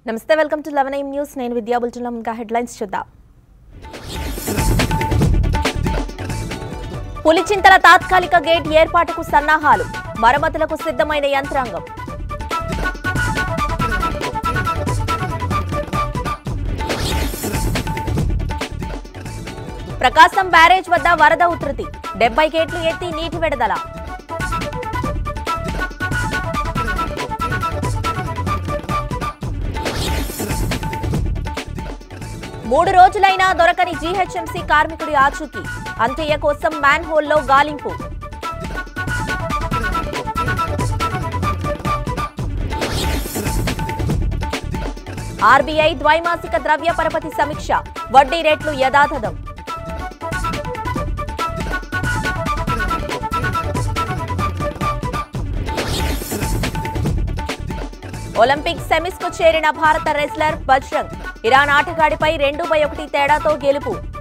నమస్తే welcome to eleven news నేను విద్యా బుల్టన్లో ఇంకా హెడ్లైన్స్ చూద్దాం పులిచింతల తాత్కాలిక గేట్ ఏర్పాటుకు సన్నాహాలు మరమ్మతులకు సిద్ధమైన యంత్రాంగం ప్రకాశం బ్యారేజ్ వద్ద వరద ఉధృతి డెబ్బై గేట్లు ఎత్తి నీటి విడుదల మూడు రోజులైనా దొరకని జీహెచ్ఎంసీ కార్మికుడి ఆచూకీ అంత్యయ కోసం మ్యాన్ హోల్లో గాలింపు ఆర్బీఐ ద్వైమాసిక ద్రవ్య పరపతి సమీక్ష వడ్డీ రేట్లు యథాతథం ఒలింపిక్ సెమీస్ కు చేరిన భారత రెస్లర్ బజ్రంగ్ ఇరాన్ ఆటగాడిపై రెండు బై ఒకటి తేడాతో గెలుపు